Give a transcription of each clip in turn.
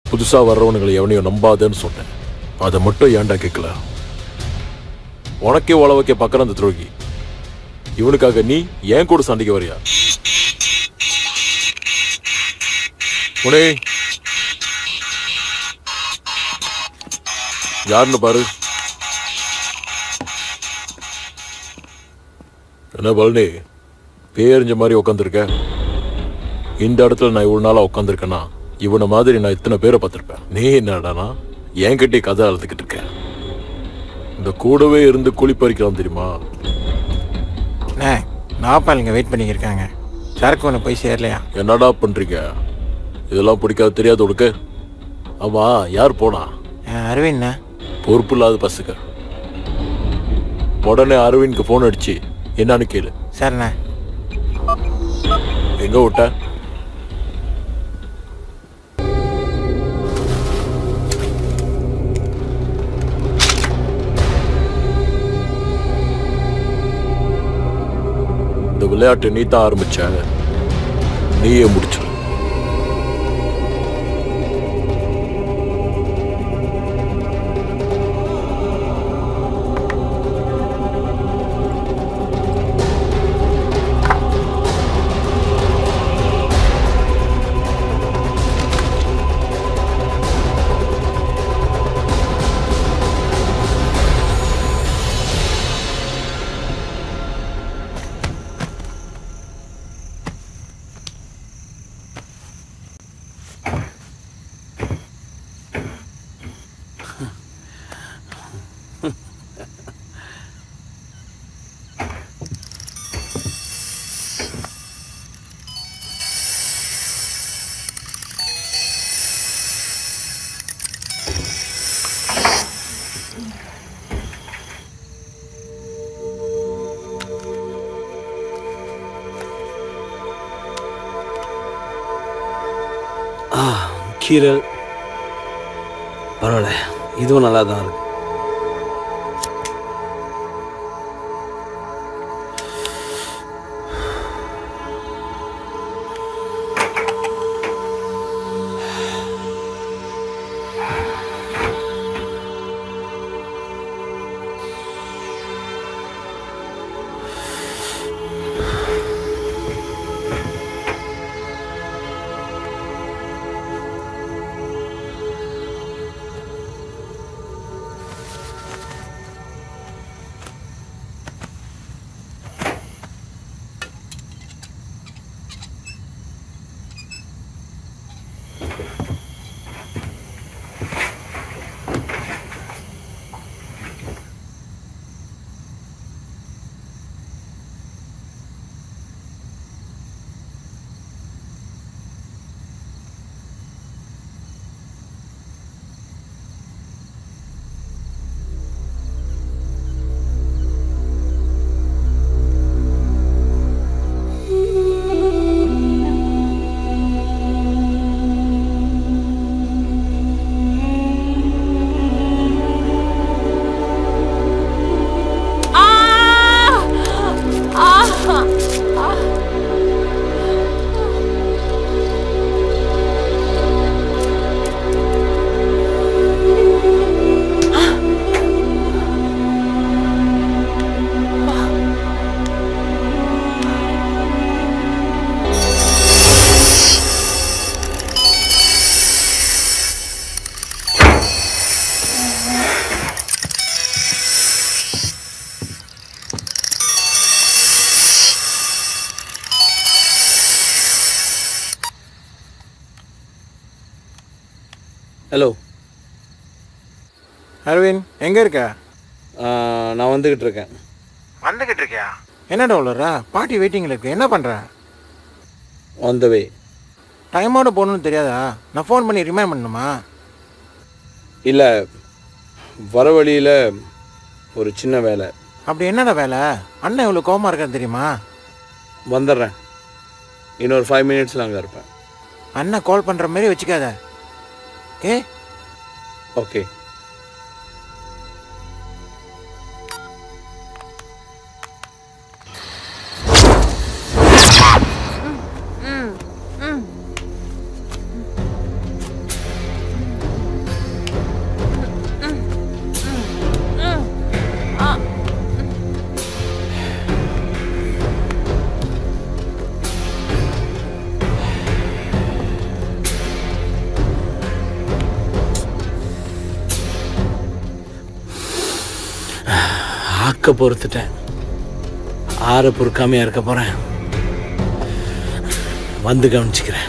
புதுசா வர்றவனுங்களை எவனையும் நம்பாதேன்னு சொன்னேன் அதை மட்டும் ஏன்டா கேட்கல உனக்கே உழ வைக்க பார்க்குற அந்த துரோகி இவனுக்காக நீ ஏன் கூட சண்டைக்கு வரியா முனே யாருன்னு பாரு என்ன பழனி பேரிஞ்ச மாதிரி உட்காந்துருக்க இந்த இடத்துல நான் இவ்வளவு நாளா உட்காந்துருக்கேன்னா இவனை மாதிரி நான் இத்தனை பேரை பார்த்திருப்பேன் நீ என்னடானா என்கிட்டயே கதை அழுதுகிட்டு இருக்க இந்த கூடவே இருந்து குழி பறிக்கலாம் தெரியுமா அண்ணே நாப்பால் இங்கே வெயிட் பண்ணிக்கிருக்காங்க சரக்கு ஒன்று போய் சேரலையா என்னடா பண்றீங்க இதெல்லாம் பிடிக்காது தெரியாது உனக்கு ஆமா யார் போனா அரவிந்த்ண்ணா பொறுப்பு இல்லாத பசங்க உடனே அரவிந்த்க்கு ஃபோன் அடிச்சு என்னன்னு கேளு சரிண்ணே எங்க விட்ட இந்த விளையாட்டு நீ தான் ஆரம்பிச்ச நீயே முடிச்சிரு ஆ கீரல் பரவாயில்ல இதுவும் நல்லா தான் இருக்கு ஹலோ அரவிந்த் எங்கே இருக்க நான் வந்துக்கிட்டு இருக்கேன் வந்துக்கிட்டு இருக்கியா என்னடா உள்ளரா பாட்டி வெயிட்டிங்கில் இருக்கு என்ன பண்ணுற ஆன் த வே டைமோட போகணும்னு தெரியாதா நான் ஃபோன் பண்ணி ரிமைண்ட் பண்ணணுமா இல்லை வர வழியில் ஒரு சின்ன வேலை அப்படி என்னடா வேலை அண்ணன் இவ்வளோ கோவமா இருக்கான்னு தெரியுமா வந்துடுறேன் இன்னொரு ஃபைவ் மினிட்ஸில் அங்கே இருப்பேன் அண்ணன் கால் பண்ணுற மாதிரி வச்சுக்காத ஓகே ஓகே பொறுக்க பொறுத்துட்டேன் ஆற பொறுக்காமையா இருக்க போறேன் வந்து கவனிச்சுக்கிறேன்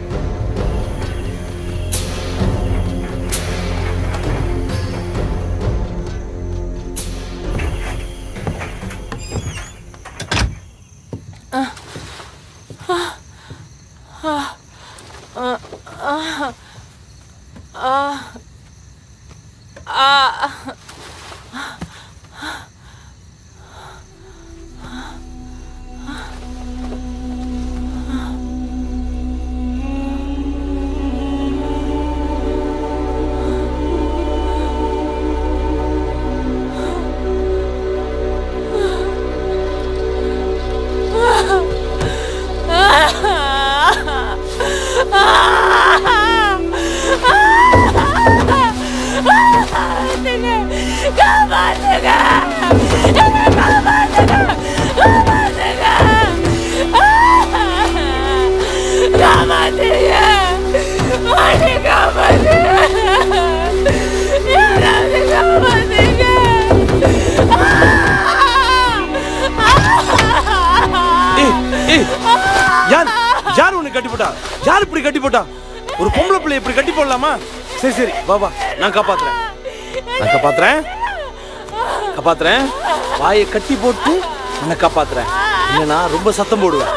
ஏய், ஏய், யார் யார் உன்னை கட்டி போட்டா யார் இப்படி கட்டி போட்டா ஒரு பொம்பளை பிள்ளை இப்படி கட்டி போடலாமா சரி சரி வா வா நான் காப்பாத்துறேன் நான் காப்பாத்துறேன் காப்பாத்துறேன் வாயை கட்டி போட்டு உன்னை காப்பாத்துறேன் இல்லைன்னா ரொம்ப சத்தம் போடுவேன்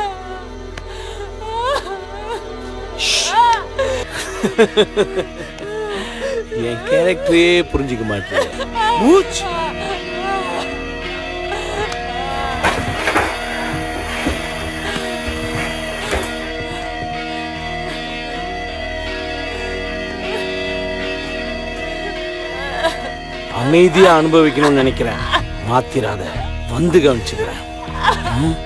ஷ். என் கேரக்டரே புரிஞ்சுக்க மாட்டேன் மூச் அமைதியா அனுபவிக்கணும்னு நினைக்கிறேன் மாத்திராத வந்து கவனிச்சுக்கிறேன் ம்?